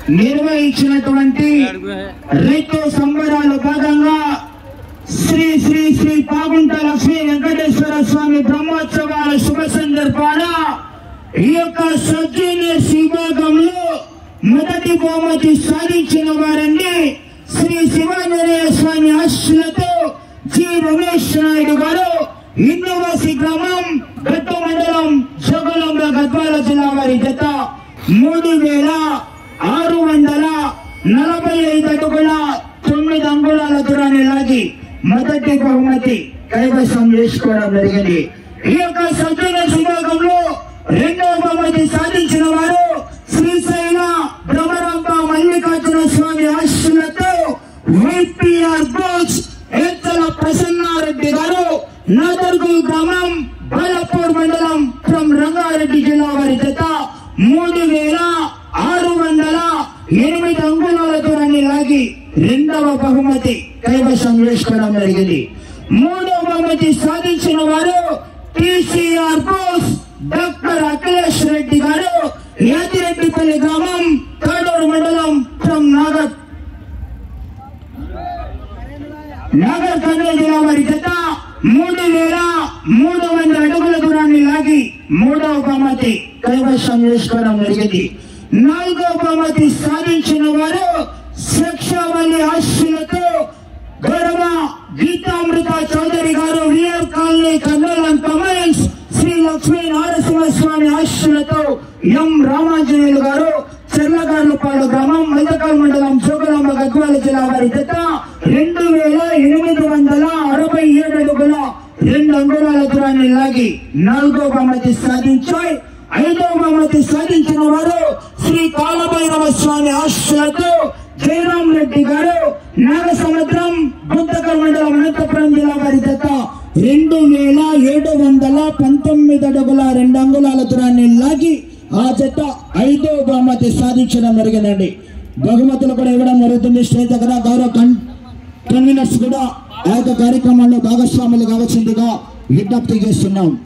నిర్వహించినటువంటి రైతు సంబరాలు భాగంగా శ్రీ శ్రీ శ్రీ పాగుంట లక్ష్మీ వెంకటేశ్వర స్వామి బ్రహ్మోత్సవాల శుభ సందర్భాన ఈ యొక్క సజ్జీనియస్ విభాగంలో మొదటి బహుమతి సాధించిన వారండి శ్రీ శివాంజనేయ స్వామి ఆశలతో జి రమేష్ నాయుడు గారు ఇందువాసి గ్రామం గట్టు మండలం జోగులంలో గద్వాల జిల్లా వారి జత మూడు వేల ఆరు వందల నలభై ఐదు అడుగుల తొమ్మిది అంగుళాల దూరాన్ని లాగి మొదటి బహుమతి కైవసం చేసుకోవడం జరిగింది ఈ యొక్క సజ్జన విభాగంలో రెండవ బహుమతి సాధించిన వారు శ్రీశైల భ్రమరాంబ మల్లికార్జున స్వామి ఆశలతో వైపీఆర్ బోస్ ఎత్తల ప్రసన్నారెడ్డి గారు నాదర్గు గ్రామం బాలపూర్ మండలం ఫ్రం రంగారెడ్డి జిల్లా వారి జత మూడు వేల ఆరు వందల ఎనిమిది అంగుళాల దూరాన్ని లాగి రెండవ బహుమతి కైవసం చేసుకోవడం జరిగింది మూడవ బహుమతి సాధించిన వారు టీసీఆర్ బోస్ డాక్టర్ అఖిలేష్ రెడ్డి గారు యాదిరెడ్డిపల్లి గ్రామం తాడూరు మండలం ఫ్రం నాగర్ నాగర్ కర్నూలు జిల్లా వారి జత మూడు వేల మూడు వందల అడుగుల దూరాన్ని లాగి మూడవ బహుమతి కైవసం చేసుకోవడం జరిగింది నాలుగవ బహుమతి సాధించిన వారు శిక్షావళి ఆశలతో గౌరవ Geethamrutha Chowdary garu VR colony Kurnool and Cummins Shri Lakshmi Narasimhaswamy ఆశలతో ఎం రామాంజనేయులు గారు చెర్లగార్లపాడు గ్రామం మైదకాల్ మండలం జోగులాంబ గద్వాల జిల్లా వారి జత రెండు వేల ఎనిమిది వందల అరవై ఏడు అడుగుల రెండు అంగుళాల దూరాన్ని లాగి నాలుగో బహుమతి సాధించాయి ఐదో బహుమతి సాధించిన వారు శ్రీ కాలభైరవ స్వామి ఆశలతో జయరాం రెడ్డి గారు నాగసముద్రం బుద్ధకల్ మండలం అనంతపురం జిల్లా వారి జత రెండు వేల ఏడు వందల పంతొమ్మిది అడుగుల రెండు అంగుళాల దూరాన్ని లాగి ఆ జత ఐదో బహుమతి సాధించడం జరిగిందండి బహుమతులు కూడా ఇవ్వడం జరుగుతుంది స్టేజ్ దగ్గర గౌరవ కన్ కన్వీనర్స్ కూడా ఆ యొక్క కార్యక్రమంలో భాగస్వాములు కావాల్సిందిగా విజ్ఞప్తి చేస్తున్నాం